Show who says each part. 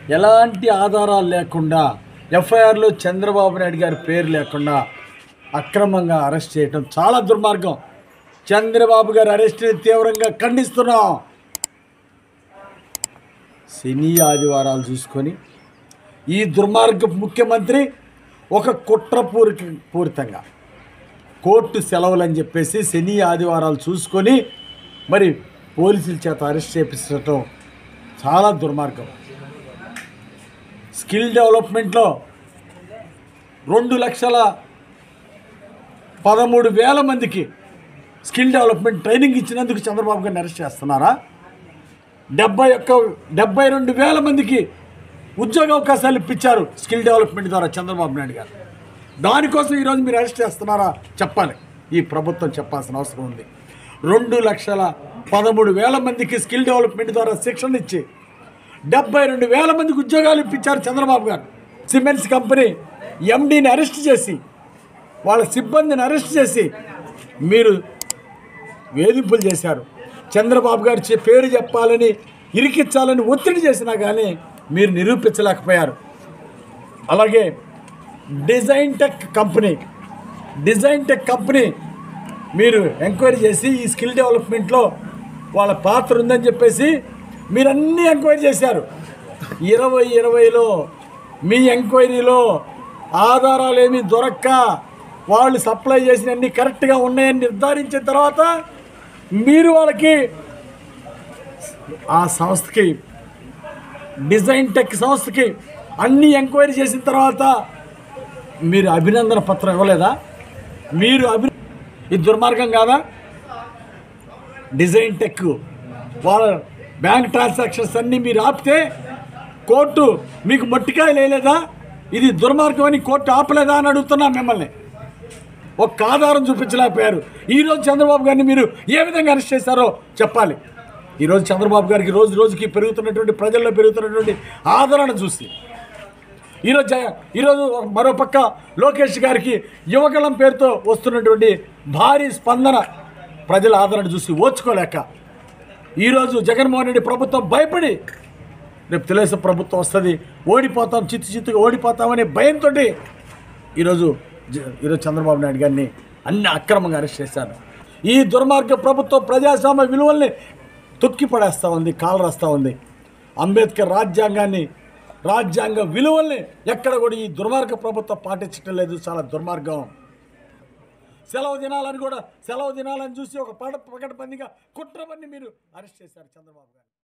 Speaker 1: ఎలాంటి ఆధారాలు లేకుండా ఎఫ్ఐఆర్లో చంద్రబాబు నాయుడు గారి పేరు లేకుండా అక్రమంగా అరెస్ట్ చేయటం చాలా దుర్మార్గం చంద్రబాబు గారి అరెస్ట్ని తీవ్రంగా ఖండిస్తున్నాం శని ఆదివారాలు చూసుకొని ఈ దుర్మార్గ ముఖ్యమంత్రి ఒక కుట్రపూరిక పూరితంగా కోర్టు సెలవులు అని చెప్పేసి శని ఆదివారాలు చూసుకొని మరి పోలీసుల చేత అరెస్ట్ చేపించడం చాలా దుర్మార్గం స్కిల్ డెవలప్మెంట్లో రెండు లక్షల పదమూడు వేల మందికి స్కిల్ డెవలప్మెంట్ ట్రైనింగ్ ఇచ్చినందుకు చంద్రబాబు గారిని అరెస్ట్ చేస్తున్నారా డెబ్బై ఒక్క డెబ్బై రెండు వేల మందికి ఉద్యోగ అవకాశాలు ఇప్పించారు స్కిల్ డెవలప్మెంట్ ద్వారా చంద్రబాబు నాయుడు గారు దానికోసం ఈరోజు మీరు అరెస్ట్ చేస్తున్నారా చెప్పాలి ఈ ప్రభుత్వం చెప్పాల్సిన అవసరం ఉంది రెండు లక్షల పదమూడు వేల మందికి స్కిల్ డెవలప్మెంట్ ద్వారా శిక్షణ ఇచ్చి డెబ్బై రెండు వేల మందికి ఉద్యోగాలు ఇప్పించారు చంద్రబాబు గారు సిమెంట్స్ కంపెనీ ఎండీని అరెస్ట్ చేసి వాళ్ళ సిబ్బందిని అరెస్ట్ చేసి మీరు వేధింపులు చేశారు చంద్రబాబు గారి చే- పేరు చెప్పాలని ఇరికించాలని ఒత్తిడి చేసినా కానీ మీరు నిరూపించలేకపోయారు అలాగే design tech company design tech company మీరు ఎంక్వైరీ చేసి ఈ స్కిల్ డెవలప్మెంట్లో వాళ్ళ పాత్ర ఉందని చెప్పేసి మీరు అన్నీ ఎంక్వైరీ చేశారు ఇరవై ఇరవైలో మీ ఎంక్వైరీలో ఆధారాలు ఏమీ దొరక్క వాళ్ళు సప్లై చేసిన అన్ని కరెక్ట్గా ఉన్నాయని నిర్ధారించిన తర్వాత మీరు వాళ్ళకి ఆ సంస్థకి డిజైన్ టెక్ సంస్థకి అన్ని ఎంక్వైరీ చేసిన తర్వాత మీరు అభినందన పత్రం ఇవ్వలేదా మీరు అభి ఇది దుర్మార్గం కాదా డిజైన్ టెక్ వాళ్ళ బ్యాంక్ ట్రాన్సాక్షన్స్ అన్నీ మీరు ఆపితే కోర్టు మీకు మొట్టికాయ లేలేదా ఇది దుర్మార్గం అని కోర్టు ఆపలేదా అని అడుగుతున్నా మిమ్మల్ని ఒక్క ఆధారం చూపించలేకపోయారు ఈరోజు చంద్రబాబు గారిని మీరు ఏ విధంగా అరెస్ట్ చేశారో చెప్పాలి ఈరోజు చంద్రబాబు గారికి రోజు రోజుకి పెరుగుతున్నటువంటి ప్రజల్లో పెరుగుతున్నటువంటి ఆదరణ చూసి ఈరోజు జయ- ఈరోజు మరోపక్క లోకేష్ గారికి యువగళం పేరుతో వస్తున్నటువంటి భారీ స్పందన ప్రజల ఆదరణ చూసి ఓర్చుకోలేక ఈరోజు జగన్మోహన్ రెడ్డి ప్రభుత్వం భయపడి రేపు తెలుగుదేశం ప్రభుత్వం వస్తుంది ఓడిపోతాం చిత్తు చిత్తుగా ఓడిపోతామనే భయంతో ఈరోజు జ- ఈరోజు చంద్రబాబు నాయుడు గారిని అన్ని అక్రమంగా అరెస్ట్ చేశారు ఈ దుర్మార్గ ప్రభుత్వం ప్రజాస్వామ్య విలువల్ని తొక్కి పడేస్తూ ఉంది కాలరాస్తూ ఉంది అంబేద్కర్ రాజ్యాంగాన్ని రాజ్యాంగ విలువల్ని ఎక్కడ కూడా ఈ దుర్మార్గ ప్రభుత్వం పాటించడం లేదు చాలా దుర్మార్గం సెలవు దినాలని కూడా సెలవు దినాలని చూసి ఒక పడ పకడ్బందీగా కుట్రవన్నీ మీరు అరెస్ట్ చేశారు చంద్రబాబు గారు